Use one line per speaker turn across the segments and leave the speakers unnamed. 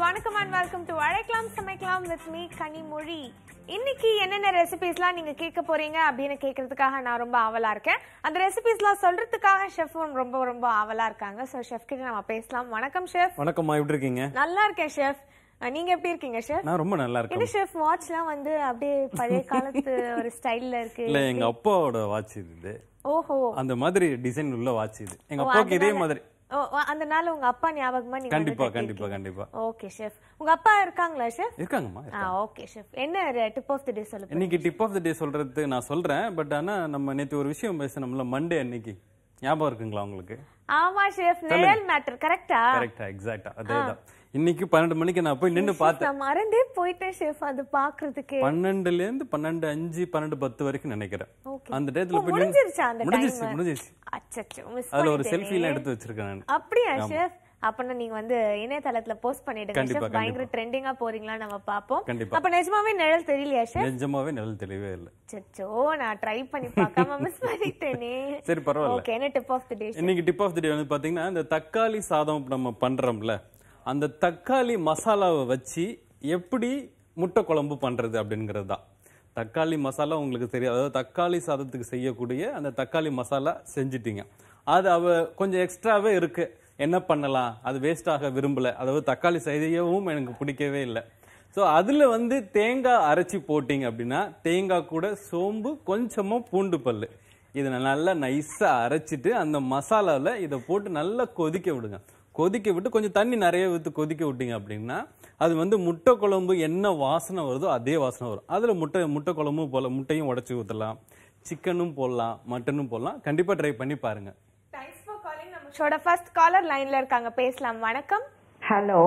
வணக்கம் and welcome to அழைக்கலாம் சமைக்கலாம் வித் மீ கனிமொழி இன்னைக்கு என்னென்ன ரெசிபிஸ்லாம் நீங்க கேட்க போறீங்க அப்படின்னு கேட்கறதுக்காக நான் ரொம்ப ஆவலா இருக்கேன் அந்த ரெசிபிஸ்லாம் சொல்றதுக்காக ஷெஃபும் ரொம்ப ரொம்ப ஆவலா இருக்காங்க ஸோ ஷெஃப் கிட்ட நம்ம பேசலாம் வணக்கம் ஷெஃப்
வணக்கம்மா எப்படி இருக்கீங்க
நல்லா இருக்கேன் ஷெஃப் நீங்க எப்படி இருக்கீங்க ஷெஃப்
நான் ரொம்ப நல்லா
என்ன
இருக்கேன்
ஷெஃப் வாட்ச்லாம் வந்து அப்படியே பழைய காலத்து ஒரு ஸ்டைல்ல இருக்கு
இல்ல எங்க அப்பாவோட வாட்ச் இது
ஓஹோ
அந்த மாதிரி டிசைன் உள்ள வாட்ச் இது எங்க
ஓ,
அப்பாவுக்கு இதே
அதனால-
மாதிரி
ஓ ஓ, அந்த நாள் உங்க அப்பா ஞாபகமா நீங்க
கண்டிப்பா கண்டிப்பா கண்டிப்பா
ஓகே ஷெஃப் உங்க அப்பா இருக்காங்களா ஷெஃப்
இருக்காங்கம்மா
ஆ ஓகே ஷெஃப் என்ன டிப் ஆஃப் தி டே சொல்லுங்க
இன்னைக்கு டிப் ஆஃப் த டே சொல்றது நான் சொல்றேன் பட் ஆனா நம்ம நேத்து ஒரு விஷயம் பேசணும்ல மண்டே அன்னைக்கு ஞாபகம் இருக்குங்களா உங்களுக்கு
ஆமா ஷெஃப் நிழல் மேட்டர் கரெக்டா
கரெக்டா எக்ஸாக்டா அதேதான் இன்னைக்கு பன்னெண்டு மணிக்கு நான் போய் நின்னு பார்த்தேன்
நான் மறந்தே போயிட்டேன் ஷெஃப் அது பாக்குறதுக்கு
பன்னெண்டுல இருந்து பன்னெண்டு அஞ்சு பன்னெண்டு பத்து வரைக்கும் நினைக்கிறேன்
Okay.
அந்த டயத்துல
ஓ,
போய் நின்னு-
முடிஞ்சிருச்சா அந்த
முடிஞ்சிருச்சு
time?
முடிஞ்சிருச்சு
அச்சச்சோ மிஸ்
அதுல ஒரு செல்ஃபி எல்லாம் எடுத்து வச்சிருக்கேன் நான்
அப்படியா ஷெஃப் அப்பனா நீங்க வந்து இணையதளத்துல போஸ்ட் பண்ணிடுங்க
கண்டிப்பா,
ஷெஃப் பயங்கர ட்ரெண்டிங்கா போறீங்களா நம்ம பாப்போம்
கண்டிப்பா.
அப்ப நிஜமாவே நிழல் தெரியலையா ஷெஃப்
நிஜமாவே நிழல் தெளிவே இல்லை
அச்சச்சோ நான் ட்ரை பண்ணி பார்க்காம மிஸ் பண்ணிட்டேனே
சரி பரவாயில்ல
ஓகே என்ன டிப் ஆஃப் தி டே
இன்னைக்கு டிப் ஆஃப் தி டே வந்து பாத்தீங்கன்னா இந்த தக்காளி சாதம் நம்ம பண்றோம்ல அந்த தக்காளி மசாலாவை வச்சு எப்படி முட்டை குழம்பு பண்றது அப்படிங்கிறது தான் தக்காளி மசாலா உங்களுக்கு தெரியும் அதாவது தக்காளி சாதத்துக்கு செய்யக்கூடிய அந்த தக்காளி மசாலா செஞ்சிட்டீங்க அது அவ கொஞ்சம் எக்ஸ்ட்ராவே இருக்கு என்ன பண்ணலாம் அது வேஸ்ட் ஆக விரும்பல அதாவது தக்காளி செய்யவும் எனக்கு பிடிக்கவே இல்லை ஸோ அதில் வந்து தேங்காய் அரைச்சி போட்டீங்க அப்படின்னா தேங்காய் கூட சோம்பு கொஞ்சமாக பூண்டு பல்லு இதை நல்லா நைஸாக அரைச்சிட்டு அந்த மசாலாவில் இதை போட்டு நல்லா கொதிக்க விடுங்க கொதிக்க விட்டு கொஞ்சம் தண்ணி நிறைய ஊற்றி கொதிக்க விட்டீங்க அப்படின்னா அது வந்து முட்டை குழம்பு என்ன வாசனை வருதோ அதே வாசனை வரும் அதில் முட்டை முட்டை குழம்பும் போல முட்டையும் உடச்சி ஊற்றலாம் சிக்கனும் போடலாம் மட்டனும் போடலாம் கண்டிப்பாக ட்ரை பண்ணி பாருங்க
தேங்க்ஸ் ஃபார் காலிங் நம்ம ஷோட ஃபர்ஸ்ட் காலர் லைன்ல இருக்காங்க பேசலாம் வணக்கம்
ஹலோ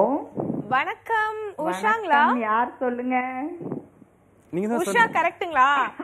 வணக்கம் உஷாங்களா
வணக்கம், யார் சொல்லுங்க
நீங்க தான்
உஷா கரெக்ட்டுங்களா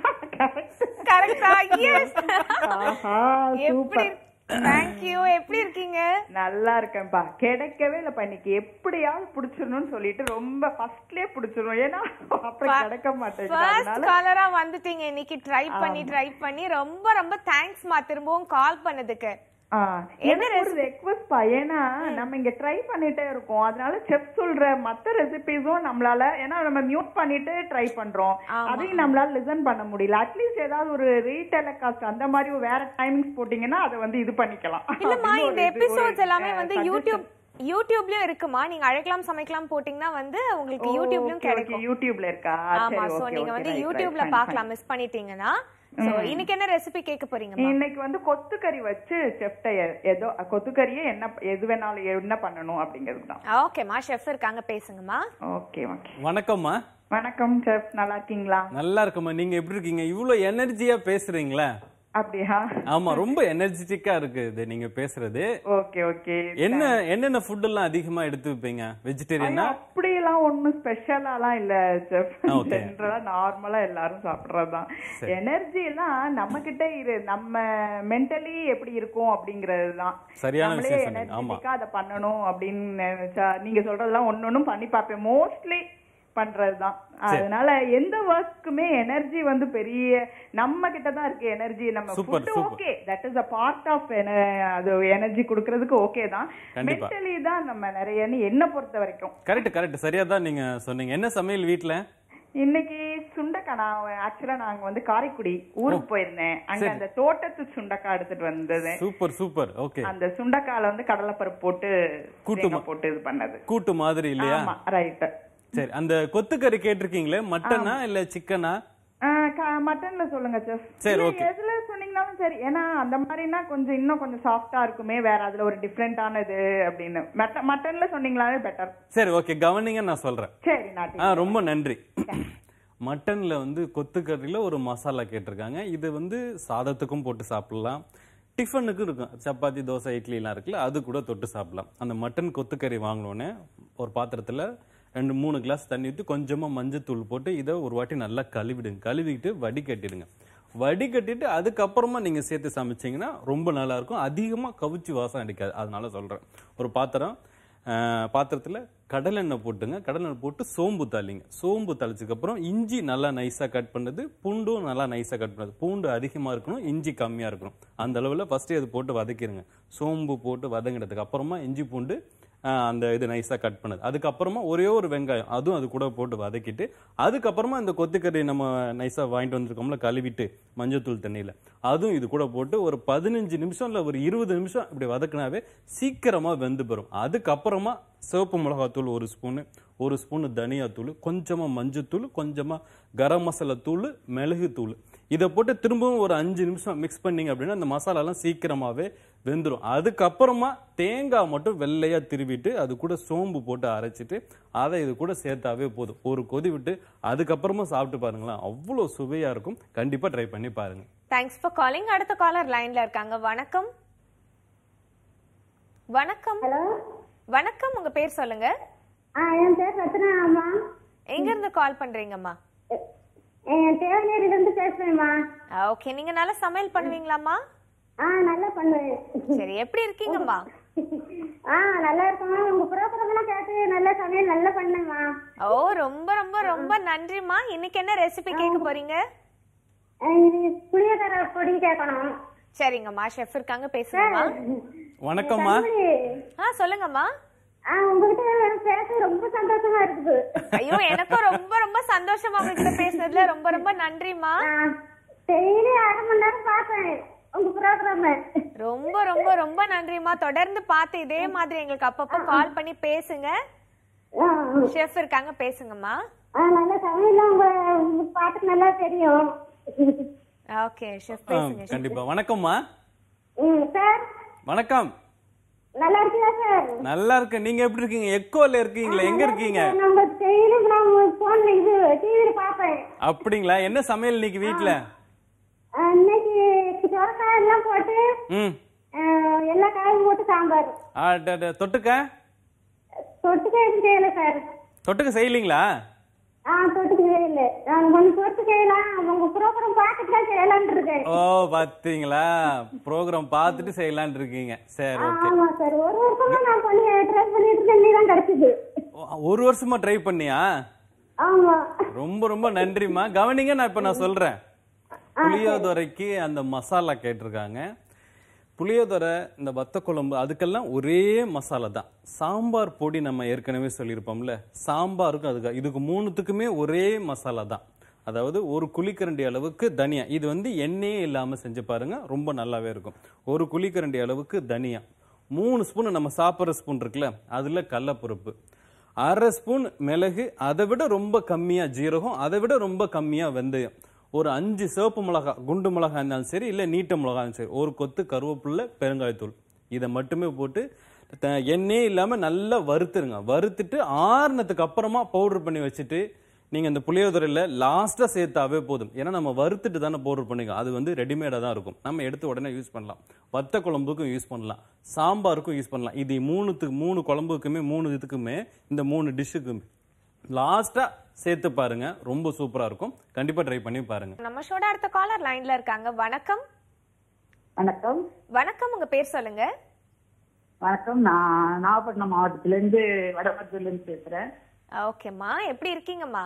கரெக்டா எஸ்
ஆஹா,
எப்படி
சூப்பர்
தேங்க்யூ எப்படி இருக்கீங்க
நல்லா இருக்கேன்ப்பா கிடைக்கவே இல்லப்பா இன்னைக்கு எப்படியாவது புடிச்சிடணும்னு சொல்லிட்டு ரொம்ப ஃபர்ஸ்ட்லயே புடிச்சிடணும் ஏன்னா அப்புறம் கிடைக்க மாட்டேங்குது
ஃபர்ஸ்ட்
அதனால
காலரா வந்துட்டீங்க இன்னைக்கு ட்ரை பண்ணி ட்ரை பண்ணி ரொம்ப ரொம்ப தேங்க்ஸ்மா திரும்பவும் கால் பண்ணதுக்கு
ஆ,
என்ன
எனக்கு ஒரு ரெக்வஸ்ட் பா ஏன்னா நம்ம இங்க ட்ரை பண்ணிட்டே இருக்கோம் அதனால செஃப் சொல்ற மத்த ரெசிபிஸும் நம்மளால ஏன்னா நம்ம மியூட் பண்ணிட்டு ட்ரை பண்றோம்
ஆமா.
அதையும் நம்மளால லிசன் பண்ண முடியல அட்லீஸ்ட் ஏதாவது ஒரு ரீடெலகாஸ்ட் அந்த மாதிரி வேற டைமிங்ஸ் போட்டீங்கன்னா அதை வந்து இது பண்ணிக்கலாம்
இல்லம்மா
அப்படின்னு
இந்த
ஒரு இது-
எபிசோட்ஸ்
ஒரு,
எல்லாமே
அஹ்,
வந்து
suggestion.
யூடியூப் யூடியூப்லயும் இருக்குமா நீங்க அழைக்கலாம் சமைக்கலாம் போட்டீங்கன்னா வந்து உங்களுக்கு
ஓ,
யூடியூப்லயும்
okay, okay,
கிடைக்கும்
யூடியூப்ல இருக்கா
ஆமா
சரி
சோ
ஓகே
நீங்க
ஓகே
வந்து
ரைட்
யூடியூப்ல
ரைட்
பார்க்கலாம் மிஸ் பண்ணிட்டீங்கன்னா சோ இன்னைக்கு என்ன ரெசிபி கேட்க போறீங்கம்மா
இன்னைக்கு வந்து கொத்துக்கறி வச்சு செஃப்ட ஏதோ கொத்துக்கறியே என்ன எது வேணாலும் என்ன பண்ணணும் அப்படிங்கிறது தான்
ஓகேம்மா ஷெஃப் இருக்காங்க பேசுங்கம்மா
ஓகே ஓகே
வணக்கம்மா
வணக்கம் செஃப் நல்லா இருக்கீங்களா
நல்லா இருக்கம்மா நீங்க எப்படி இருக்கீங்க இவ்வளோ எனர்ஜியா பேசுறீங்களா
அப்படியா
ஆமா ரொம்ப எனர்ஜெட்டிக்கா இருக்கு இது நீங்க பேசுறது
ஓகே ஓகே
என்ன என்னென்ன ஃபுட் எல்லாம் அதிகமா எடுத்து வைப்பீங்க வெஜிடேரியனா
அப்படியெல்லாம் ஒண்ணும் ஸ்பெஷலாலாம் இல்ல செஃப்
Okay.
ஜென்ரலா நார்மலா எல்லாரும் சாப்பிடுறதுதான் எனர்ஜி எல்லாம் நம்ம கிட்ட இரு நம்ம மென்டலி எப்படி இருக்கும் அப்படிங்கிறது தான்
சரியான
நம்மளே
விஷயம் சொன்னீங்க. ஆமா.
எனர்ஜெட்டிக்கா அதை பண்ணணும் அப்படின்னு நினைச்சா நீங்க சொல்றதெல்லாம் ஒன்னொன்னும் பண்ணி பார்ப்பேன் மோஸ்ட்லி பண்றதுதான் அதனால எந்த ஒர்க்குமே எனர்ஜி வந்து பெரிய நம்ம கிட்ட தான் இருக்கு எனர்ஜி நம்ம
Super,
food
super.
Okay that is a part of அது எனர்ஜி கொடுக்கறதுக்கு ஓகே தான்
கண்டிப்பா.
மென்டலி தான் நம்ம நிறைய என்ன பொறுத்த வரைக்கும்
கரெக்ட் கரெக்ட் சரியா தான் நீங்க சொன்னீங்க என்ன சமையல் வீட்ல
இன்னைக்கு சுண்டக்காய் நான் ஆக்சுவலா நாங்க வந்து காரைக்குடி ஊருக்கு போயிருந்தேன் அங்க
சரி.
அந்த தோட்டத்து சுண்டக்காய் எடுத்துட்டு வந்தது
சூப்பர் சூப்பர் ஓகே
அந்த சுண்டக்காயில வந்து கடலைப்பருப்பு போட்டு
கூட்டு
தேங்காய்
மா-
போட்டு இது பண்ணது
கூட்டு மாதிரி இல்லையா
ஆமா ரைட்
சரி அந்த கொத்துக்கறி கேட்டிருக்கீங்களே மட்டனா இல்ல சிக்கனா
மட்டன்ல சொல்லுங்க செஃப்
சரி, okay.
எதுல சொன்னீங்கனாலும் சரி ஏன்னா அந்த மாதிரினா கொஞ்சம் இன்னும் கொஞ்சம் சாஃப்டா இருக்குமே வேற அதுல ஒரு டிஃப்ரெண்டான இது அப்படின்னு மட்ட- மட்டன்ல சொன்னீங்களாவே பெட்டர்
சரி ஓகே கவனிங்க நான் சொல்றேன்
சரி நாட்டி
ஆ ரொம்ப நன்றி மட்டன்ல வந்து கொத்துக்கறியில ஒரு மசாலா கேட்டிருக்காங்க இது வந்து சாதத்துக்கும் போட்டு சாப்பிடலாம் டிஃபனுக்கும் இருக்கும் சப்பாத்தி தோசை இட்லிலாம் இருக்குல்ல அது கூட தொட்டு சாப்பிடலாம் அந்த மட்டன் கொத்துக்கறி வாங்கினோடனே ஒரு பாத்திரத்துல ரெண்டு மூணு கிளாஸ் தண்ணி ஊற்றி கொஞ்சமா மஞ்சத்தூள் போட்டு இதை ஒரு வாட்டி நல்லா கழுவிடுங்க கழுவிட்டு வடிகட்டிடுங்க வடிகட்டிட்டு அதுக்கப்புறமா நீங்க சேர்த்து சமைச்சீங்கன்னா ரொம்ப நல்லா இருக்கும் அதிகமா கவிச்சி வாசம் அடிக்காது அதனால சொல்றேன் ஒரு பாத்திரம் ஆஹ் பாத்திரத்துல கடலெண்ணெய் போட்டுங்க கடலெண்ணெய் போட்டு சோம்பு தாளிங்க சோம்பு தாளிச்சதுக்கு அப்புறம் இஞ்சி நல்லா நைஸா கட் பண்ணது பூண்டும் நல்லா நைஸா கட் பண்ணது பூண்டு அதிகமா இருக்கணும் இஞ்சி கம்மியா இருக்கணும் அந்த அளவுல ஃபர்ஸ்ட் அது போட்டு வதக்கிடுங்க சோம்பு போட்டு வதங்கினதுக்கு அப்புறமா இஞ்சி பூண்டு ஆஹ், அந்த இது நைஸா கட் பண்ணது அதுக்கப்புறமா ஒரே ஒரு வெங்காயம் அதுவும் அது கூட போட்டு வதக்கிட்டு அதுக்கப்புறமா இந்த கொத்துக்கறி நம்ம நைஸா வாங்கிட்டு வந்திருக்கோம்ல கழுவிட்டு மஞ்சத்தூள் தண்ணியில அதுவும் இது கூட போட்டு ஒரு பதினஞ்சு நிமிஷம் இல்ல ஒரு இருபது நிமிஷம் இப்படி வதக்குனாவே சீக்கிரமா வெந்து பெறும் அதுக்கப்புறமா சிவப்பு மிளகாத்தூள் ஒரு ஸ்பூனு ஒரு ஸ்பூனு தனியாத்தூள் கொஞ்சமா மஞ்சத்தூள் கொஞ்சமா கரம் மசாலா தூள் மிளகு தூள் இதை போட்டு திரும்பவும் ஒரு அஞ்சு நிமிஷம் மிக்ஸ் பண்ணீங்க அப்படின்னா அந்த மசாலாலாம் சீக்கிரமாவே வெந்துடும் அதுக்கப்புறமா தேங்காய் மட்டும் வெள்ளையா திருவிட்டு அது கூட சோம்பு போட்டு அரைச்சிட்டு அதை இது கூட சேர்த்தாவே போதும் ஒரு கொதி விட்டு அதுக்கப்புறமா சாப்பிட்டு பாருங்களேன் அவ்வளோ சுவையா இருக்கும் கண்டிப்பா ட்ரை பண்ணி பாருங்க
தேங்க்ஸ் ஃபார் காலிங் அடுத்த காலர் லைன்ல இருக்காங்க வணக்கம் வணக்கம்
ஹலோ
வணக்கம் உங்க பேர் சொல்லுங்க
ஆ என் பேர் ரத்னா அம்மா
எங்க இருந்து கால் பண்றீங்கம்மா
என் தேவநேரிலிருந்து பேசுறேம்மா
ஓகே நீங்க நல்லா சமையல் பண்ணுவீங்களாம்மா
ஆ நல்லா பண்ணுவேன்
சரி எப்படி இருக்கீங்கம்மா
ஆ நல்லா இருக்கேம்மா உங்க ப்ரோக்ராம்லாம் கேட்டு நல்லா சமையல் நல்லா பண்ணேம்மா
ஓ ரொம்ப ரொம்ப ரொம்ப நன்றிம்மா இன்னைக்கு என்ன ரெசிபி கேட்க போறீங்க
ஆ, இது புளியோதரை பொடி கேட்கணும்
சரிங்கம்மா ஷெஃப் இருக்காங்க பேசுங்கம்மா
வணக்கம்மா
கண்மணி,
ஆ சொல்லுங்கம்மா
ஆ உங்ககிட்ட எனக்கு பேச ரொம்ப சந்தோஷமா இருக்குது
ஐயோ எனக்கும் ரொம்ப ரொம்ப சந்தோஷமா உங்ககிட்ட பேசுனதுல ரொம்ப ரொம்ப நன்றிம்மா
டெய்லி அரை மணி நேரம் பார்ப்பேன் உங்க ப்ரோக்ராம்
ரொம்ப ரொம்ப ரொம்ப நன்றிம்மா தொடர்ந்து பார்த்து இதே மாதிரி எங்களுக்கு அப்பப்போ கால் பண்ணி பேசுங்க ஷெஃப் இருக்காங்க பேசுங்கம்மா
நல்ல சமையல்லாம் உங்க உங்களுக்கு பார்த்துட்டு நல்லா தெரியும்
ஓகே ஷெஃப்
ஆ,
பேசுங்க chef.
கண்டிப்பா வணக்கம்மா
ம் சார்
வணக்கம்
நல்லா இருக்கீங்களா சார்
நல்லா இருக்கு நீங்க எப்படி இருக்கீங்க எக்கோல இருக்கீங்களா எங்க இருக்கீங்க
நம்ம டெய்லி நான் போன்ல இது டிவியில பாப்பேன்
அப்படிங்களா என்ன சமையல் இன்னைக்கு வீட்ல
இன்னைக்கு சொரக்காய் எல்லாம் போட்டு
ம்
அஹ், எல்லா காயும் போட்டு சாம்பார்
ஆ, ட- ட- தொட்டுக்க
தொட்டுக்க எதுவும் செய்யல சார்
தொட்டுக்க செய்யலீங்களா
ஆ தொட்டுக்க செய்யல நான் கொஞ்சம் தொட்டு செய்யலாம் உங்க ப்ரோக்ராம் பார்த்துட்டு தான் செய்யலாம்னு இருக்கேன்
ஓ பாத்தீங்களா ப்ரோக்ராம் பார்த்துட்டு செய்யலாம்னு இருக்கீங்க சரி ஓகே
ஆமா சார் ஒரு வருஷமா நான் பண்ணி ட்ரை பண்ணிட்டு இருக்கேன் நீ தான் கிடைச்சது
ஒரு வருஷமா ட்ரை பண்ணியா
ஆமா
ரொம்ப ரொம்ப நன்றிம்மா கவனிங்க நான் இப்ப நான் சொல்றேன் புளியோதரைக்கு அந்த மசாலா கேட்டிருக்காங்க புளியோதரை இந்த வத்த குழம்பு அதுக்கெல்லாம் ஒரே மசாலா தான் சாம்பார் பொடி நம்ம ஏற்கனவே சொல்லியிருப்போம்ல சாம்பாருக்கும் அதுக்கு இதுக்கு மூணுத்துக்குமே ஒரே மசாலா தான் அதாவது ஒரு குழிக்கரண்டி அளவுக்கு தனியா இது வந்து எண்ணெயே இல்லாம செஞ்சு பாருங்க ரொம்ப நல்லாவே இருக்கும் ஒரு குழிக்கரண்டி அளவுக்கு தனியா மூணு ஸ்பூன் நம்ம சாப்பிட்ற ஸ்பூன் இருக்குல்ல அதுல கடலப்பருப்பு அரை ஸ்பூன் மிளகு அதை விட ரொம்ப கம்மியா ஜீரகம் அதை விட ரொம்ப கம்மியா வெந்தயம் ஒரு அஞ்சு சிவப்பு மிளகா குண்டு மிளகா இருந்தாலும் சரி இல்லை நீட்ட மிளகா இருந்தாலும் சரி ஒரு கொத்து கருவேப்பிலை பெருங்காயத்தூள் இதை மட்டுமே போட்டு த- எண்ணெயே இல்லாம நல்லா வறுத்துருங்க வறுத்துட்டு ஆறுனதுக்கு அப்புறமா பவுடர் பண்ணி வச்சுட்டு நீங்க இந்த புளியோதரையில லாஸ்டா சேர்த்தாவே போதும் ஏன்னா நம்ம வறுத்துட்டு தானே பவுடர் பண்ணிக்கோ அது வந்து ரெடிமேடா தான் இருக்கும் நம்ம எடுத்து உடனே யூஸ் பண்ணலாம் வத்த குழம்புக்கும் யூஸ் பண்ணலாம் சாம்பாருக்கும் யூஸ் பண்ணலாம் இது மூணுத்துக்கு மூணு குழம்புக்குமே மூணு இதுக்குமே இந்த மூணு டிஷ்ஷுக்குமே லாஸ்டா சேர்த்து பாருங்க ரொம்ப சூப்பரா இருக்கும் கண்டிப்பா ட்ரை பண்ணி பாருங்க
நம்ம ஷோட அடுத்த காலர் லைன்ல இருக்காங்க வணக்கம்
வணக்கம்
வணக்கம் உங்க பேர் சொல்லுங்க
வணக்கம் நான் நாகப்பட்டினம் மாவட்டத்திலேருந்து வடமத்தூர்லேருந்து பேசுறேன்
ஓகேம்மா எப்படி இருக்கீங்கம்மா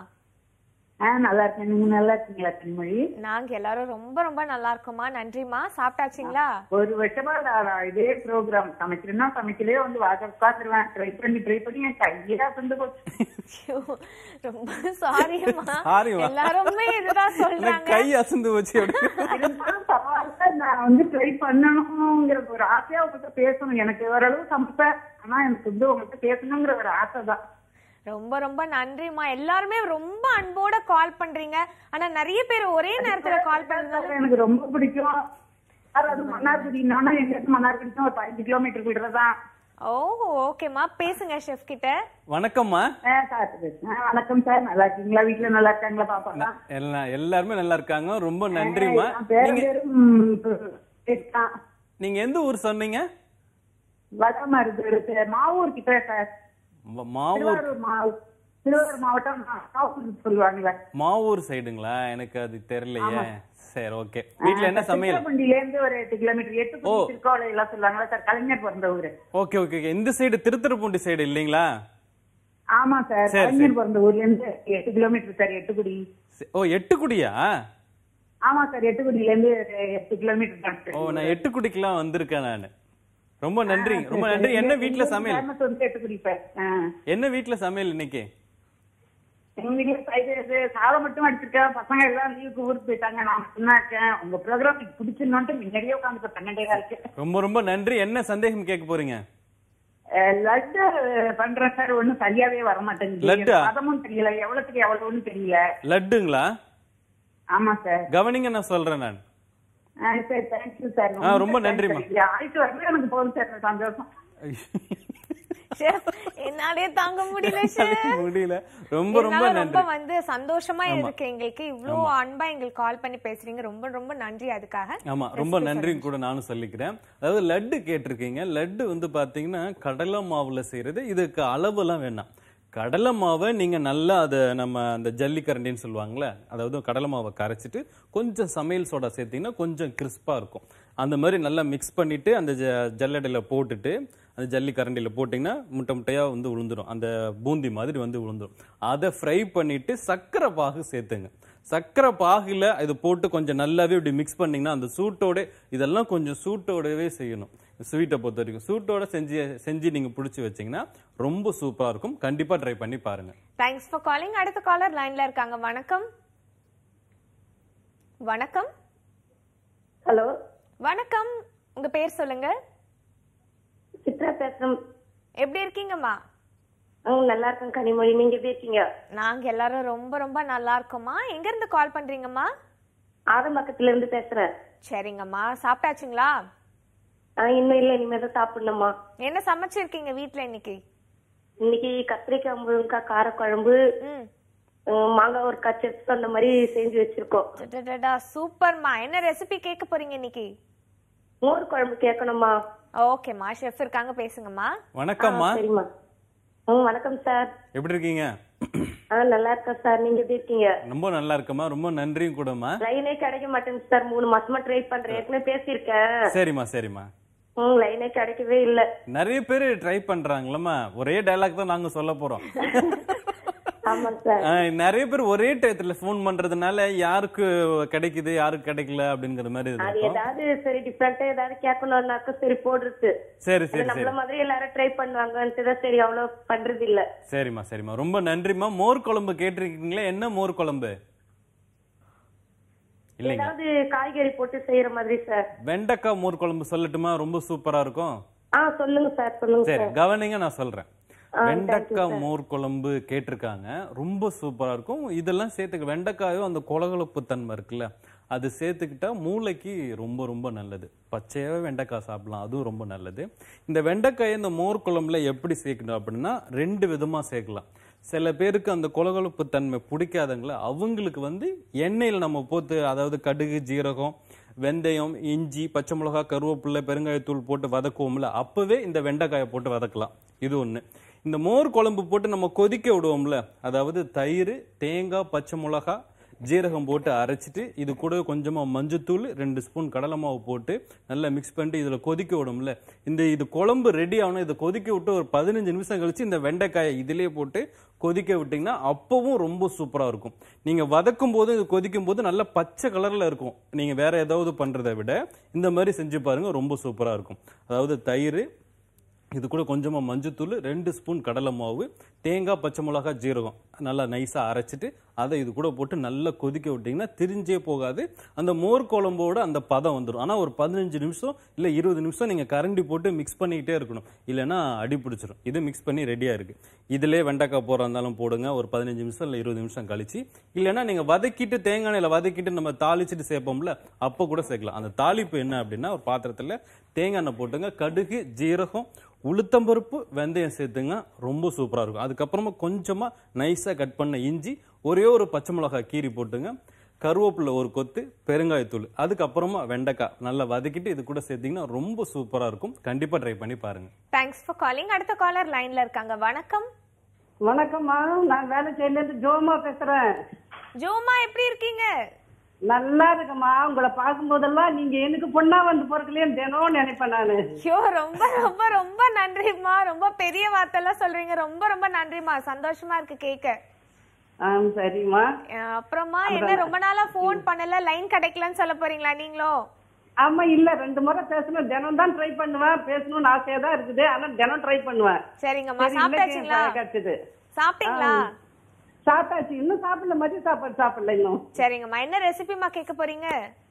ஆ நல்லா இருக்கேன் நீங்க நல்லா இருக்கீங்களா கண்மொழி
நாங்க எல்லாரும் ரொம்ப ரொம்ப நல்லா இருக்கோம்மா நன்றிம்மா சாப்பிட்டாச்சுங்களா
ஒரு வருஷமா நான் நான் இதே ப்ரோக்ராம் சமைக்கிறேன்னா சமைக்கலே வந்து வாங்க உட்காந்துருவேன் ட்ரை பண்ணி ட்ரை பண்ணி என் கையா வந்து போச்சு
ஐயோ, ரொம்ப சாரிம்மா
சாரிம்மா.
எல்லாருமே இதுதான்
எனக்கு
சொல்றாங்க
கை அசந்து வச்சு அப்படி
இருந்தாலும் பரவாயில்ல நான் வந்து ட்ரை பண்ணணுங்கிற ஒரு ஆசையா உங்கள்கிட்ட பேசணும் எனக்கு ஓரளவு சமைப்பேன் ஆனா எனக்கு வந்து உங்கள்கிட்ட பேசணுங்கிற ஒரு ஆசை தான்
ரொம்ப ரொம்ப நன்றிம்மா எல்லாருமே ரொம்ப அன்போட கால் பண்றீங்க ஆனா நிறைய பேர் ஒரே நேரத்துல கால் பண்றதால
எனக்கு ரொம்ப பிடிக்கும் அதாவது மன்னார்குடினா எங்க இருந்து மன்னார்குடிக்கும் ஒரு பதினஞ்சு கிலோமீட்டர் தான்
ஓ ஓகேம்மா பேசுங்க ஷெஃப் கிட்ட
வணக்கம்மா
ஆ, சார் ஆ, வணக்கம் சார் நல்லா இருக்கீங்களா வீட்டுல நல்லா இருக்காங்களா பாப்பாங்களா
எல்லாம் எல்லாருமே நல்லா இருக்காங்க ரொம்ப நன்றிம்மா
என் பேரு
நீங்க
பேரும் பேசுதான்.
நீங்க எந்த ஊர் சொன்னீங்க
வடமருது மாவூர் கிட்ட சார்
ம- மாவூர்
திருவாரூர் மாவூர் திருவாரூர் மாவட்டம் மாவூர் சொல்லுவாங்கல்ல
மாவூர் சைடுங்களா எனக்கு அது தெரியலையே சரி ஓகே வீட்ல என்ன சமையல்
வண்டியில இருந்து ஒரு எட்டு கிலோமீட்டர் எட்டு
ஓ.
திருக்கோளை எல்லாம் சொல்லுவாங்களா சார் கலைஞர் பிறந்த ஊரு
ஓகே ஓகே ஓகே இந்த சைடு திருத்துறைப்பூண்டி சைடு இல்லைங்களா
ஆமா சார்
சரி,
கலைஞர் பிறந்த ஊர்ல இருந்து எட்டு கிலோமீட்டர் சார் எட்டுக்குடி
சரி. ஓ எட்டுக்குடியா
ஆமா சார் எட்டுக்குடியில இருந்து ஒரு எட்டு கிலோமீட்டர் தான்
ஓ
சார்
நான் எட்டுக்குடிக்கெல்லாம் வந்திருக்கேன் நான் ரொம்ப நன்றி ரொம்ப நன்றி என்ன வீட்ல சமையல்
ஃபேமஸ் வந்து கேட்டு குடிப்பேன் ஆ.
என்ன வீட்ல சமையல் இன்னைக்கு
எங்க வீட்டுல ஃப்ரைட் ரைஸ் சாதம் மட்டும் அடிச்சிருக்கேன் பசங்க எல்லாம் லீவுக்கு ஊருக்கு போயிட்டாங்க நான் மட்டும்தான் இருக்கேன் உங்க ப்ரோக்ராம் எனக்கு பிடிச்சிருந்தோன்ட்டு முன்னாடியே உட்காந்து பன்னெண்டே காலுக்கு
ரொம்ப ரொம்ப நன்றி என்ன சந்தேகம் கேட்க போறீங்க
அஹ், லட்டு பண்றேன் சார் ஒண்ணும் சரியாவே வர மாட்டேங்குது
லட்டா?
பதமும் தெரியல எவ்வளவுக்கு எவ்வளவுன்னு தெரியல
லட்டுங்களா
ஆமா சார்
கவனிங்க நான் சொல்றேன் நான்
ஆ, சரி தேங்க்யூ சார்
ஆ, ரொம்ப நன்றிம்மா.
ஆயிட்டு வரல எனக்கு போதும் சார் சந்தோஷம்
Chef, என்னாலே தாங்க முடியல chef.
முடியல ரொம்ப ரொம்ப
என்னால ரொம்ப
நன்றி
வந்து சந்தோஷமா இருக்கு எங்களுக்கு இவ்ளோ அன்பா எங்களுக்கு கால் பண்ணி பேசுறீங்க ரொம்ப ரொம்ப நன்றி அதுக்காக
ஆமா ரொம்ப நன்றியும் கூட நானும் சொல்லிக்கிறேன் அதாவது லட்டு கேட்டிருக்கீங்க லட்டு வந்து பாத்தீங்கன்னா கடலை மாவுல செய்யறது இதுக்கு அளவெல்லாம் வேணாம் கடலை மாவை நீங்க நல்லா அதை நம்ம அந்த ஜல்லிக்கரண்டின்னு சொல்லுவாங்கல்ல அதாவது கடலை மாவை கரைச்சிட்டு கொஞ்சம் சமையல் சோடா சேர்த்தீங்கன்னா கொஞ்சம் கிறிஸ்பா இருக்கும் அந்த மாதிரி நல்லா மிக்ஸ் பண்ணிட்டு அந்த ஜ- ஜல்லடையில போட்டுட்டு அந்த ஜல்லி கரண்டியில் போட்டிங்கன்னா முட்டை முட்டையாக வந்து விழுந்துரும் அந்த பூந்தி மாதிரி வந்து விழுந்துரும் அதை ஃப்ரை பண்ணிட்டு சர்க்கரை பாகு சேர்த்துங்க சர்க்கரை பாகுல இது போட்டு கொஞ்சம் நல்லாவே இப்படி மிக்ஸ் பண்ணீங்கன்னா அந்த சூட்டோட இதெல்லாம் கொஞ்சம் சூட்டோடவே செய்யணும் ஸ்வீட்டை பொறுத்த வரைக்கும் சூட்டோட செஞ்சு செஞ்சு நீங்க பிடிச்சி வச்சீங்கன்னா ரொம்ப சூப்பரா இருக்கும் கண்டிப்பா ட்ரை பண்ணி பாருங்க
தேங்க்ஸ் ஃபார் காலிங் அடுத்த காலர் லைன்ல இருக்காங்க வணக்கம் வணக்கம்
ஹலோ
வணக்கம் உங்க பேர் சொல்லுங்க
சித்ரா பேசுறேன்
எப்படி இருக்கீங்கம்மா
ஆ, நல்லா இருக்கேன் கனிமொழி நீங்க எப்படி இருக்கீங்க
நாங்க எல்லாரும் ரொம்ப ரொம்ப நல்லா இருக்கோம்மா எங்க இருந்து கால் பண்றீங்கம்மா
ஆதம்பக்கத்துல இருந்து பேசுறேன்
சரிங்கம்மா சாப்பிட்டாச்சுங்களா
ஆ, இன்னும் இல்ல இனிமேல் தான் சாப்பிடணுமா
என்ன சமைச்சிருக்கீங்க வீட்ல இன்னைக்கு
இன்னைக்கு கத்திரிக்காய் முருங்கக்காய் காரக்குழம்பு
ம்
ம், மாங்காய் ஒரு கச்சப்ஸ் அந்த மாதிரி செஞ்சு வச்சிருக்கோம்
டடடடா, சூப்பர்மா என்ன ரெசிபி கேட்க போறீங்க இன்னைக்கு
மோர் குழம்பு கேட்கணுமா
ஓகேம்மா ஷெஃப் இருக்காங்க பேசுங்கம்மா
வணக்கம்மா
சரிம்மா ம் வணக்கம் சார்
எப்படி இருக்கீங்க
ஆ நல்லா இருக்கேன் சார் நீங்க எப்படி இருக்கீங்க
ரொம்ப நல்லா இருக்கம்மா ரொம்ப நன்றியும் கூடம்மா
லைனே கிடைக்க மாட்டேங்குது சார் மூணு மாசமா ட்ரை பண்றேன் ஏற்கனவே பேசியிருக்கேன்
சரிம்மா சரிம்மா
ம் லைனே கிடைக்கவே இல்ல
நிறைய பேர் ட்ரை பண்றாங்களம்மா ஒரே டயலாக் தான் நாங்க சொல்ல போறோம்
ஆமாங்க சார்
ஆஹ் நிறைய பேர் ஒரே டயத்துல ஃபோன் பண்றதுனால யாருக்கு கிடைக்குது யாருக்கு கிடைக்கல அப்படிங்கிற மாதிரி
அது
இருக்கும்
ஏதாவது சரி டிஃப்ரெண்டா ஏதாவது கேட்கணும்னாக்க சரி போடுறது
சரி
அது
சரி
நம்மள
சரி
மாதிரி எல்லாரும் ட்ரை பண்ணுவாங்கன்ட்டு தான் சரி அவ்வளவு பண்றது இல்ல
சரிம்மா சரிம்மா ரொம்ப நன்றிம்மா மோர் குழம்பு கேட்டிருக்கீங்களே என்ன மோர் குழம்பு இல்லைங்க
ஏதாவது காய்கறி போட்டு செய்யற மாதிரி சார்
வெண்டைக்காய் மோர் குழம்பு சொல்லட்டுமா ரொம்ப சூப்பரா இருக்கும்
ஆ சொல்லுங்க சார் சொல்லுங்க
சரி
சார்
கவனிங்க நான் சொல்றேன்
ஆ,
வெண்டைக்காய் மோர் குழம்பு கேட்டிருக்காங்க ரொம்ப சூப்பரா இருக்கும் இதெல்லாம் சேர்த்துக்க வெண்டைக்காயும் அந்த கொலகொலப்பு தன்மை இருக்குல்ல அது சேர்த்துக்கிட்டா மூளைக்கு ரொம்ப ரொம்ப நல்லது பச்சையாவே வெண்டைக்காய் சாப்பிடலாம் அதுவும் ரொம்ப நல்லது இந்த வெண்டைக்காயை இந்த மோர் குழம்புல எப்படி சேர்க்கணும் அப்படின்னா ரெண்டு விதமா சேர்க்கலாம் சில பேருக்கு அந்த கொலகொலப்பு தன்மை பிடிக்காதங்கள அவங்களுக்கு வந்து எண்ணெயில் நம்ம போட்டு அதாவது கடுகு ஜீரகம் வெந்தயம் இஞ்சி பச்சை மிளகா கருவேப்பிலை பெருங்காயத்தூள் போட்டு வதக்குவோம்ல அப்பவே இந்த வெண்டைக்காயை போட்டு வதக்கலாம் இது ஒண்ணு இந்த மோர் குழம்பு போட்டு நம்ம கொதிக்க விடுவோம்ல அதாவது தயிர் தேங்காய் பச்சை மிளகா ஜீரகம் போட்டு அரைச்சிட்டு இது கூட கொஞ்சமா மஞ்சத்தூள் ரெண்டு ஸ்பூன் கடலை மாவு போட்டு நல்லா மிக்ஸ் பண்ணிட்டு இதுல கொதிக்க விடும்ல இந்த இது குழம்பு ரெடி ஆகணும் இதை கொதிக்க விட்டு ஒரு பதினஞ்சு நிமிஷம் கழிச்சு இந்த வெண்டைக்காயை இதிலேயே போட்டு கொதிக்க விட்டீங்கன்னா அப்பவும் ரொம்ப சூப்பரா இருக்கும் நீங்க வதக்கும் போது இது கொதிக்கும் போது நல்ல பச்சை கலர்ல இருக்கும் நீங்க வேற ஏதாவது பண்றதை விட இந்த மாதிரி செஞ்சு பாருங்க ரொம்ப சூப்பரா இருக்கும் அதாவது தயிர் இது கூட கொஞ்சமா மஞ்சத்தூள் ரெண்டு ஸ்பூன் கடலை மாவு தேங்காய் பச்சை மிளகாய் ஜீரகம் நல்லா நைஸா அரைச்சிட்டு அதை இது கூட போட்டு நல்லா கொதிக்க விட்டீங்கன்னா திரிஞ்சே போகாது அந்த மோர் குழம்போட அந்த பதம் வந்துடும் ஆனா ஒரு பதினஞ்சு நிமிஷம் இல்ல இருபது நிமிஷம் நீங்க கரண்டி போட்டு மிக்ஸ் பண்ணிக்கிட்டே இருக்கணும் இல்லைன்னா அடி பிடிச்சிரும் இது மிக்ஸ் பண்ணி ரெடியா இருக்கு இதுலயே வெண்டைக்காய் போறா இருந்தாலும் போடுங்க ஒரு பதினஞ்சு நிமிஷம் இல்ல இருபது நிமிஷம் கழிச்சு இல்லைன்னா நீங்க வதக்கிட்டு தேங்காய் எண்ணெயில வதக்கிட்டு நம்ம தாளிச்சிட்டு சேர்ப்போம்ல அப்போ கூட சேர்க்கலாம் அந்த தாளிப்பு என்ன அப்படின்னா ஒரு பாத்திரத்துல தேங்காய் எண்ணெய் போட்டுங்க கடுகு ஜீரகம் உளுத்தம்பருப்பு வெந்தயம் சேர்த்துங்க ரொம்ப சூப்பரா இருக்கும் அதுக்கப்புறமா கொஞ்சமா நைஸா கட் பண்ண இஞ்சி ஒரே ஒரு பச்சை மிளகாய் கீரி போட்டுங்க கருவேப்பிலை ஒரு கொத்து பெருங்காயத்தூள் அதுக்கப்புறமா வெண்டைக்காய் நல்லா வதக்கிட்டு இது கூட சேர்த்தீங்கன்னா ரொம்ப சூப்பரா இருக்கும் கண்டிப்பா ட்ரை பண்ணி பாருங்க
தேங்க்ஸ் ஃபார் காலிங் அடுத்த காலர் லைன்ல இருக்காங்க வணக்கம்
வணக்கம்மா நான் வேலை செய்யலேருந்து ஜோமா பேசுறேன்
ஜோமா எப்படி இருக்கீங்க
நல்லா இருக்குமா உங்களை பார்க்கும்போதெல்லாம் நீங்க எனக்கு பொண்ணா வந்து பிறக்கலையும் தினம் நினைப்பேன் நானு
ஐயோ ரொம்ப ரொம்ப ரொம்ப நன்றிம்மா ரொம்ப பெரிய வார்த்தைலாம் சொல்றீங்க ரொம்ப ரொம்ப நன்றிம்மா சந்தோஷமா இருக்கு கேட்க
ஆ சரிம்மா
அஹ் அப்புறமா என்ன ரொம்ப நாளா ஃபோன் பண்ணல லைன் கிடைக்கலன்னு சொல்ல போறீங்களா நீங்களோ
ஆமா இல்ல ரெண்டு முறை பேசணும் தினம் தான் ட்ரை பண்ணுவேன் பேசணும்னு ஆசையா தான் இருக்குது ஆனா தினம் ட்ரை பண்ணுவேன்
சரிங்கம்மா
சரி, இன்னைக்கு
சாப்பிட்டாச்சுங்களா
கிடைச்சது
சாப்பிட்டீங்களா
சாப்பிட்டாச்சு இன்னும் சாப்பிடல மதிய சாப்பாடு சாப்பிடல இன்னும்
சரிங்கம்மா என்ன ரெசிபிமா கேட்க போறீங்க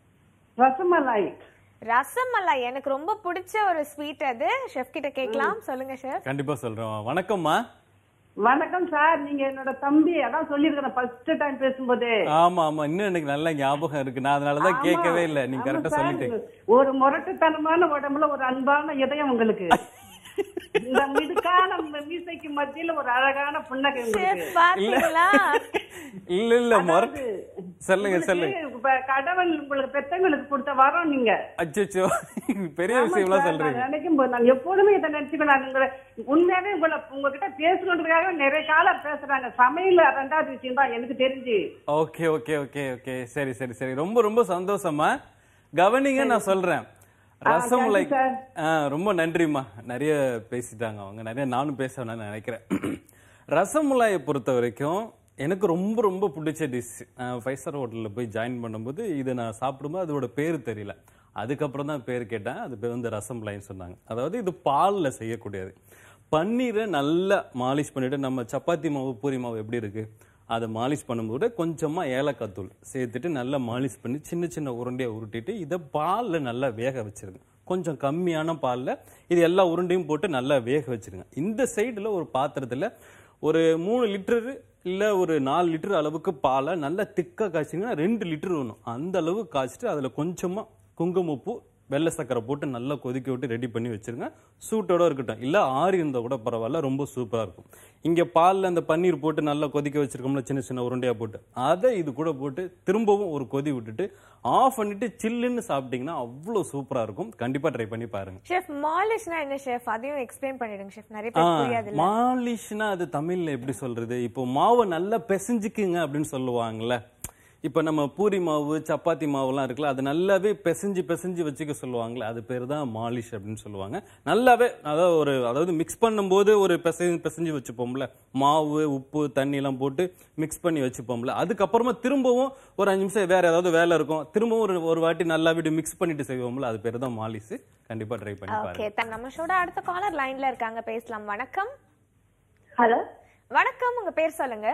ரசமலாய்
ரசமலாய் எனக்கு ரொம்ப பிடிச்ச ஒரு ஸ்வீட் அது ஷெஃப் கிட்ட கேட்கலாம் சொல்லுங்க ஷெஃப்
கண்டிப்பா சொல்றேன் வணக்கம்மா
வணக்கம் சார் நீங்க என்னோட தம்பி அதான் சொல்லிருக்கிறேன் ஃபர்ஸ்ட் டைம் பேசும்போது
ஆமா ஆமா இன்னும் எனக்கு நல்ல ஞாபகம் இருக்கு நான் அதனாலதான்
ஆமா.
கேட்கவே இல்லை நீங்க
ஆமா
கரெக்டா
சார்,
சொல்லிட்டீங்க
ஒரு முரட்டுத்தனமான உடம்புல ஒரு அன்பான இதயம் உங்களுக்கு இந்த மிடுக்கான மீசைக்கு மத்தியில ஒரு அழகான புன்னகை உங்களுக்கு
ஷெஃப் பாத்தீங்களா
இல்ல இல்ல மொரட்டு சொல்லுங்க சொல்லுங்க
உங்களுக்கு இப்ப கடவுள் உங்களுக்கு பெத்தவங்களுக்கு கொடுத்த வரோம் நீங்க
அச்சோ பெரிய
ஆமா
விஷயம்லாம்
சார்,
சொல்றீங்க
நான் நினைக்கும் போது நான் எப்போதுமே இதை நினைச்சுக்கணும் நான் உங்களை உண்மையாவே உங்களை உங்ககிட்ட பேசணுன்றதுக்காக நிறைய காலம் பேசுறாங்க சமையல் ரெண்டாவது விஷயம் தான் எனக்கு தெரிஞ்சு
ஓகே ஓகே ஓகே ஓகே சரி சரி சரி ரொம்ப ரொம்ப சந்தோஷமா கவனிங்க நான் சொல்றேன் rasam
thank you,
like
sir.
ரொம்ப நன்றிம்மா நிறைய பேசிட்டாங்க அவங்க நிறைய நானும் பேச வேணாம்னு நினைக்கிறேன் ரசமுலாயை பொறுத்த வரைக்கும் எனக்கு ரொம்ப ரொம்ப பிடிச்ச டிஷ் ஃபைவ் ஸ்டார் ஹோட்டலில் போய் ஜாயின் பண்ணும்போது இதை நான் சாப்பிடும்போது அதோட பேர் தெரியல அதுக்கப்புறம் தான் பேர் கேட்டேன் அது பேர் வந்து ரசமலாய்ன்னு சொன்னாங்க அதாவது இது பாலில் செய்யக்கூடியது பன்னீரை நல்லா மாலிஷ் பண்ணிட்டு நம்ம சப்பாத்தி மாவு பூரி மாவு எப்படி இருக்கு அதை மாலிஷ் பண்ணும்போது கொஞ்சமாக ஏலக்காய் தூள் சேர்த்துட்டு நல்லா மாலிஷ் பண்ணி சின்ன சின்ன உருண்டையை உருட்டிட்டு இதை பாலில் நல்லா வேக வச்சிருங்க கொஞ்சம் கம்மியான பாலில் இது எல்லா உருண்டையும் போட்டு நல்லா வேக வச்சிருங்க இந்த சைடில் ஒரு பாத்திரத்தில் ஒரு மூணு லிட்டரு இல்லை ஒரு நாலு லிட்டர் அளவுக்கு பாலை நல்லா திக்காக காய்ச்சிங்கன்னா ரெண்டு லிட்டர் வேணும் அந்த அளவு காய்ச்சிட்டு அதில் கொஞ்சமாக குங்குமப்பூ வெள்ளை சக்கரை போட்டு நல்லா கொதிக்க விட்டு ரெடி பண்ணி வச்சிருங்க சூட்டோட இருக்கட்டும் இல்லை ஆறி இருந்தால் கூட பரவாயில்ல ரொம்ப சூப்பராக இருக்கும் இங்கே பாலில் அந்த பன்னீர் போட்டு நல்லா கொதிக்க வச்சிருக்கோம்ல சின்ன சின்ன உருண்டையாக போட்டு அதை இது கூட போட்டு திரும்பவும் ஒரு கொதி விட்டுட்டு ஆஃப் பண்ணிட்டு சில்லுன்னு சாப்பிட்டீங்கன்னா அவ்வளோ சூப்பராக இருக்கும் கண்டிப்பாக ட்ரை பண்ணி பாருங்க
ஷெஃப் மாலிஷ்னா என்ன ஷெஃப் அதையும் எக்ஸ்பிளைன் பண்ணிடுங்க ஷெஃப் நிறைய
ஆ,
பேர் புரியாது
மாலிஷ்னா அது தமிழ்ல எப்படி சொல்றது இப்போ மாவை நல்லா பிசைஞ்சுக்குங்க அப்படின்னு சொல்லுவாங்கல்ல இப்போ நம்ம பூரி மாவு சப்பாத்தி மாவுலாம் இருக்குல்ல அது நல்லாவே பிசைஞ்சு பிசைஞ்சு வச்சுக்க சொல்லுவாங்கல்ல அது பேர் தான் மாலிஷ் அப்படின்னு சொல்லுவாங்க நல்லாவே அதாவது ஒரு அதாவது மிக்ஸ் பண்ணும்போது ஒரு பிசை பிசைஞ்சு வச்சுப்போம்ல மாவு உப்பு தண்ணி எல்லாம் போட்டு மிக்ஸ் பண்ணி வச்சுப்போம்ல அதுக்கப்புறமா திரும்பவும் ஒரு அஞ்சு நிமிஷம் வேற ஏதாவது வேலை இருக்கும் திரும்பவும் ஒரு ஒரு வாட்டி நல்லா விட்டு மிக்ஸ் பண்ணிட்டு செய்வோம்ல அது பேர் தான் மாலிஷ் கண்டிப்பா ட்ரை பண்ணி பாருங்க
ஓகே நம்ம ஷோட அடுத்த காலர் லைன்ல இருக்காங்க பேசலாம் வணக்கம்
ஹலோ
வணக்கம் உங்க பேர் சொல்லுங்க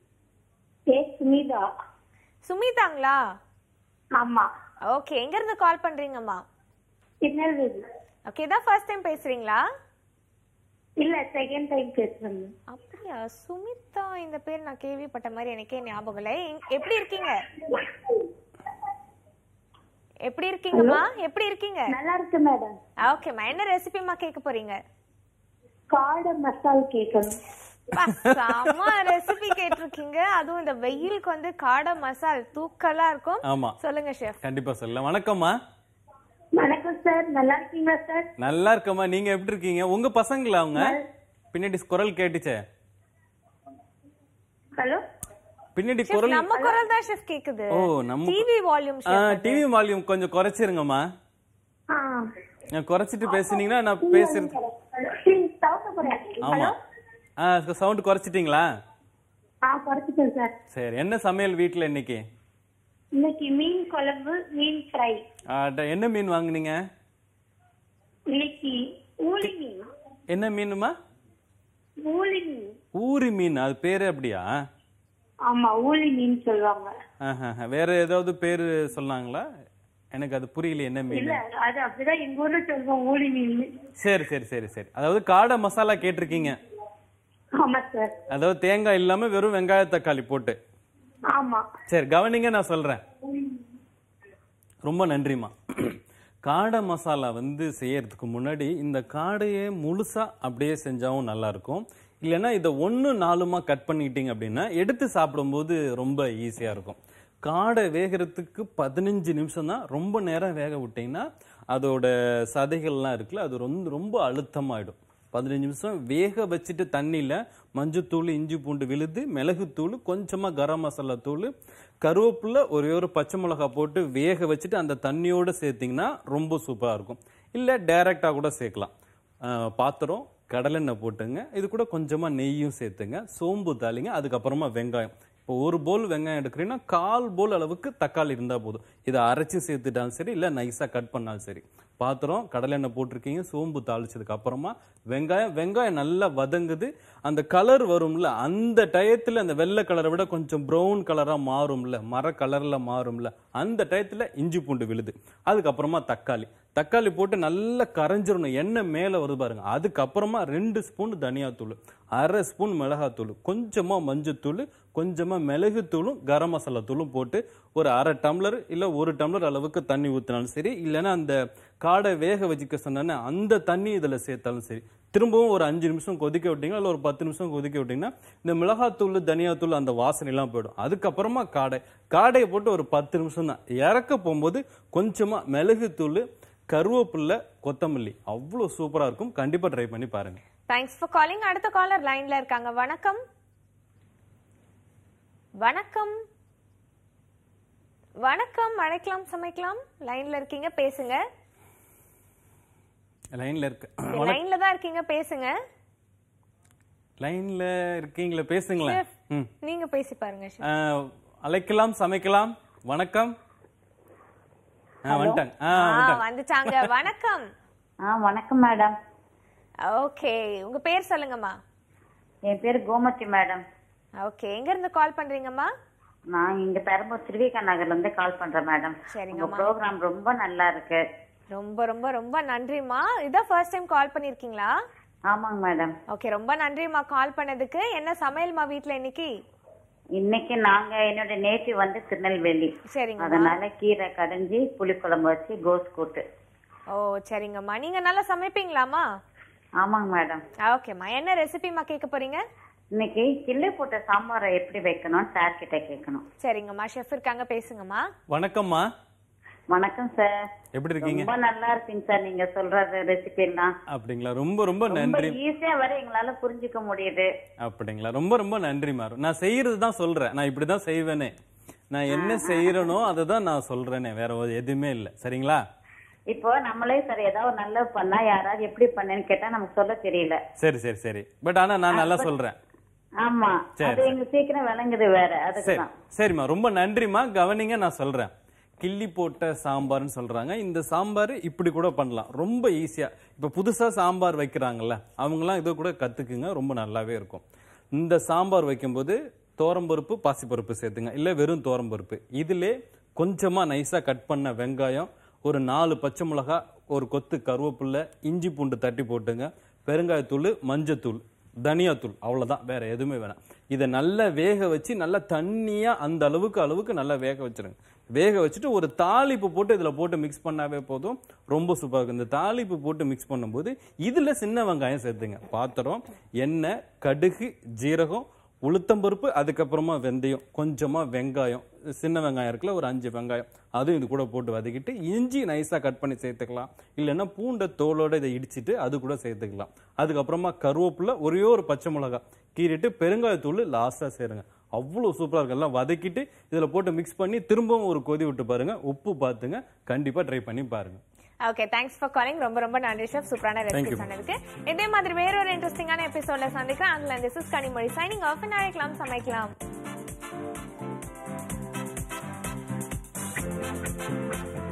ஏ சுமிதா
சுமிதாங்களா
ஆமா
ஓகே எங்க இருந்து கால் பண்றீங்கம்மா
திருநெல்வேலி
ஓகே இதான் ஃபர்ஸ்ட் டைம் பேசுறீங்களா
இல்ல செகண்ட் டைம் பேசுறேன்
அப்படியா சுமிதா இந்த பேர் நான் கேள்விப்பட்ட மாதிரி எனக்கே ஞாபகம் இல்லை எங்க- எப்படி இருக்கீங்க எப்படி இருக்கீங்கம்மா எப்படி இருக்கீங்க
நல்லா இருக்கு மேடம்
ஓகேம்மா என்ன ரெசிபிமா கேட்க போறீங்க
காடை மசால் கேட்கணும்
பா, செம ரெசிபி கேட்டிருக்கீங்க அதுவும் இந்த வெயிலுக்கு வந்து காடை மசால் தூக்கலா இருக்கும்
ஆமா
சொல்லுங்க ஷெஃப்
கண்டிப்பா சொல்லலாம் வணக்கம்மா
வணக்கம் சார் நல்லா இருக்கீங்களா சார்
நல்லா இருக்கம்மா நீங்க எப்படி இருக்கீங்க உங்க பசங்களா அவங்க பின்னாடி குரல் கேட்டுச்சே
ஹலோ
பின்னாடி
ஷெஃப்
குரல்
நம்ம குரல் தான் ஷெஃப் கேக்குது
ஓ நம்ம
டிவி வால்யூம்
டிவி வால்யூம் கொஞ்சம் குறைச்சிருங்கம்மா
ஆ
நான் குறைச்சிட்டு பேசுனீங்கன்னா நான் பேசுறது
தவக்க போறேன்
ஆமா ஆ சவுண்ட் குறைச்சிட்டீங்களா
ஆ குறைச்சிட்டேன் சார்
சரி என்ன சமையல் வீட்ல இன்னைக்கு
இன்னைக்கு மீன் குழம்பு மீன் ஃப்ரை
ஆ, ட- என்ன மீன் வாங்குனீங்க
இன்னைக்கு ஊளி மீன்
என்ன மீனுமா
ஊளி மீன்
ஊரி மீன் அது பேரு அப்படியா
ஆமா ஊளி மீன் சொல்லுவாங்க
ஆஹா, வேற ஏதாவது பேரு சொன்னாங்களா எனக்கு அது புரியல என்ன மீன்
இல்ல அது அப்படிதான் எங்க ஊர்ல சொல்லுவோம் ஊளி மீன்
சரி சரி சரி சரி அதாவது காடை மசாலா கேட்டிருக்கீங்க
ஆமா சார்
அதாவது தேங்காய் இல்லாம வெறும் வெங்காய தக்காளி போட்டு
ஆமா
சரி கவனிங்க நான் சொல்றேன் ரொம்ப நன்றிம்மா காடை மசாலா வந்து செய்யறதுக்கு முன்னாடி இந்த காடையை முழுசா அப்படியே செஞ்சாவும் நல்லா இருக்கும் இல்லைன்னா இதை ஒன்று நாலுமா கட் பண்ணிட்டீங்க அப்படின்னா எடுத்து சாப்பிடும்போது ரொம்ப ஈஸியாக இருக்கும் காடை வேகிறதுக்கு பதினஞ்சு நிமிஷம் தான் ரொம்ப நேரம் வேக விட்டீங்கன்னா அதோட சதைகள்லாம் இருக்குல்ல அது ரொம்ப ரொம்ப அழுத்தமாயிடும் பதினஞ்சு நிமிஷம் வேக வச்சுட்டு தண்ணியில் மஞ்சத்தூள் இஞ்சி பூண்டு விழுது மிளகுத்தூள் கொஞ்சமாக கரம் மசாலா தூள் கருவேப்பிலை ஒரே ஒரு பச்சை மிளகாய் போட்டு வேக வச்சுட்டு அந்த தண்ணியோடு சேர்த்திங்கன்னா ரொம்ப சூப்பராக இருக்கும் இல்லை டைரெக்டாக கூட சேர்க்கலாம் ஆஹ் பாத்திரம் கடலெண்ணெய் போட்டுங்க இது கூட கொஞ்சமாக நெய்யும் சேர்த்துங்க சோம்பு தாளிங்க அதுக்கப்புறமா வெங்காயம் இப்போ ஒரு போல் வெங்காயம் எடுக்கிறீங்கன்னா கால் போல் அளவுக்கு தக்காளி இருந்தா போதும் இதை அரைச்சு சேர்த்துட்டாலும் சரி இல்ல நைஸா கட் பண்ணாலும் சரி பாத்திரம் கடலை எண்ணெய் போட்டிருக்கீங்க சோம்பு தாளிச்சதுக்கு அப்புறமா வெங்காயம் வெங்காயம் நல்லா வதங்குது அந்த கலர் வரும்ல அந்த டயத்துல அந்த வெள்ளை கலரை விட கொஞ்சம் ப்ரௌன் கலரா மாறும்ல மர கலர்ல மாறும்ல அந்த டயத்துல இஞ்சி பூண்டு விழுது அதுக்கப்புறமா தக்காளி தக்காளி போட்டு நல்லா கரைஞ்சிரணும் எண்ணெய் மேல வருது பாருங்க அதுக்கப்புறமா ரெண்டு ஸ்பூன் தனியாத்தூள் அரை ஸ்பூன் மிளகாத்தூள் கொஞ்சமா மஞ்சத்தூள் கொஞ்சமா மிளகுத்தூளும் கரம் மசாலா தூளும் போட்டு ஒரு அரை டம்ளர் இல்ல ஒரு டம்ளர் அளவுக்கு தண்ணி ஊத்தினாலும் சரி இல்லைன்னா அந்த காடை வேக வச்சுக்க சொன்னேன்னா அந்த தண்ணி இதுல சேர்த்தாலும் சரி திரும்பவும் ஒரு அஞ்சு நிமிஷம் கொதிக்க விட்டீங்கன்னா இல்ல ஒரு பத்து நிமிஷம் கொதிக்க விட்டீங்கன்னா இந்த மிளகாத்தூள் தனியாத்தூள் அந்த வாசனை எல்லாம் போயிடும் அதுக்கப்புறமா காடை காடையை போட்டு ஒரு பத்து நிமிஷம் தான் இறக்க போகும்போது கொஞ்சமா மிளகுத்தூள் கருவேப்பில்லை கொத்தமல்லி அவ்வளோ சூப்பரா இருக்கும் கண்டிப்பா ட்ரை பண்ணி பாருங்க
தேங்க்ஸ் ஃபார் காலிங் அடுத்த காலர் லைன்ல இருக்காங்க வணக்கம் வணக்கம் வணக்கம் அழைக்கலாம் சமைக்கலாம் லைன்ல இருக்கீங்க பேசுங்க
லைன்ல இருக்கு
லைன்ல தான் இருக்கீங்க பேசுங்க
லைன்ல இருக்கீங்களா பேசுங்களேன்
Chef,
ம்.
நீங்க பேசி பாருங்க chef.
ஆஹ், அழைக்கலாம் சமைக்கலாம் வணக்கம் ஆ வந்துட்டாங்க ஆ
ஆ,
வந்துட்டாங்க
வந்துட்டாங்க வணக்கம்
ஆ வணக்கம் மேடம்
ஓகே உங்க பேர் சொல்லுங்கம்மா
என் பேர் கோமதி மேடம்
ஓகே எங்க இருந்து கால் பண்றீங்கம்மா
நான் இங்க பெரம்பூர் திருவிகா நகர்ல இருந்து கால் பண்றேன் மேடம் உங்க
சரிங்கம்மா
ப்ரோக்ராம் ரொம்ப நல்லா இருக்கு
ரொம்ப ரொம்ப ரொம்ப நன்றிம்மா இதான் ஃபர்ஸ்ட் டைம் கால் பண்ணிருக்கீங்களா
ஆமாங்க மேடம்
ஓகே ரொம்ப நன்றிம்மா கால் பண்ணதுக்கு என்ன சமையல்மா வீட்ல இன்னைக்கு
இன்னைக்கு நாங்க என்னோட நேட்டிவ் வந்து திருநெல்வேலி
சரிங்கம்மா
அதனால கீரை கடைஞ்சி புளிக்குழம்பு வச்சு கோஸ் கூட்டு
ஓ சரிங்கம்மா நீங்க நல்லா சமைப்பீங்களாம்மா
ஆமாங்க மேடம்
ஓகேம்மா என்ன ரெசிபிமா கேட்க போறீங்க
இன்னைக்கு கிள்ளை போட்ட சாம்பாரை எப்படி வைக்கணும் சார் கிட்ட கேட்கணும்
சரிங்கம்மா ஷெஃப் இருக்காங்க பேசுங்கம்மா
வணக்கம்மா
வணக்கம் சார்
எப்படி இருக்கீங்க
ரொம்ப நல்லா இருக்குங்க சார் நீங்க சொல்றது ரெசிபி எல்லாம்
அப்படிங்களா ரொம்ப ரொம்ப
ரொம்ப
நன்றி
ஈஸியா வர எங்களால புரிஞ்சுக்க முடியுது
அப்படிங்களா ரொம்ப ரொம்ப நன்றி மாறு நான் செய்யறது தான் சொல்றேன் நான் இப்படிதான் செய்வேனே நான் என்ன செய்யறனோ அதை தான் நான் சொல்றேனே வேற ஒரு எதுவுமே இல்லை சரிங்களா
இப்போ நம்மளே சரி ஏதாவது நல்லது பண்ணா யாராவது எப்படி பண்ணேன்னு கேட்டா நமக்கு சொல்ல தெரியல
சரி சரி சரி பட் ஆனா நான் நல்லா சொல்றேன்
ஆமா
சரி,
அது எங்களுக்கு சீக்கிரம் விளங்குது வேற
சரி
அதுக்குதான்
சரிம்மா ரொம்ப நன்றிம்மா கவனிங்க நான் சொல்றேன் கிள்ளி போட்ட சாம்பார்னு சொல்றாங்க இந்த சாம்பார் இப்படி கூட பண்ணலாம் ரொம்ப ஈஸியா இப்ப புதுசா சாம்பார் வைக்கிறாங்கல்ல அவங்கலாம் இதை கூட கத்துக்குங்க ரொம்ப நல்லாவே இருக்கும் இந்த சாம்பார் வைக்கும்போது தோரம்பருப்பு பாசிப்பருப்பு சேர்த்துங்க இல்ல வெறும் தோரம்பருப்பு இதிலே கொஞ்சமா நைஸா கட் பண்ண வெங்காயம் ஒரு நாலு பச்சை மிளகா ஒரு கொத்து கருவேப்பில்லை இஞ்சி பூண்டு தட்டி போட்டுங்க பெருங்காயத்தூள் மஞ்சத்தூள் தனியாத்தூள் அவ்வளவுதான் வேற எதுவுமே வேணாம் இதை நல்லா வேக வச்சு நல்லா தண்ணியா அந்த அளவுக்கு அளவுக்கு நல்லா வேக வச்சிருங்க வேக வச்சுட்டு ஒரு தாளிப்பு போட்டு இதுல போட்டு மிக்ஸ் பண்ணாவே போதும் ரொம்ப சூப்பரா இருக்கும் இந்த தாளிப்பு போட்டு மிக்ஸ் பண்ணும்போது இதுல சின்ன வெங்காயம் சேர்த்துங்க பாத்திரம் எண்ணெய் கடுகு ஜீரகம் உளுத்தம்பருப்பு அதுக்கப்புறமா வெந்தயம் கொஞ்சமா வெங்காயம் சின்ன வெங்காயம் இருக்குல்ல ஒரு அஞ்சு வெங்காயம் அதுவும் இது கூட போட்டு வதக்கிட்டு இஞ்சி நைஸா கட் பண்ணி சேர்த்துக்கலாம் இல்லைன்னா பூண்டை தோலோட இதை இடிச்சிட்டு அது கூட சேர்த்துக்கலாம் அதுக்கப்புறமா கருவேப்பிலை ஒரே ஒரு பச்சை மிளகாய் கீறிட்டு பெருங்காயத்தூள் லாஸ்டா சேருங்க அவ்வளோ சூப்பரா இருக்கும் எல்லாம் வதக்கிட்டு இதுல போட்டு மிக்ஸ் பண்ணி திரும்பவும் ஒரு கொதி விட்டு பாருங்க உப்பு பார்த்துங்க கண்டிப்பா ட்ரை பண்ணி பாருங்க
ஓகே தேங்க்ஸ் ஃபார் காலிங் ரொம்ப ரொம்ப நன்றி ஷெஃப் சூப்பரான
Thank
ரெசிபி
you.
சொன்னதுக்கு இதே மாதிரி வேற ஒரு இன்ட்ரெஸ்டிங்கான எபிசோட்ல சந்திக்கிறேன் அதுல this is Kanimozhi signing off அழைக்கலாம் சமைக்கலாம்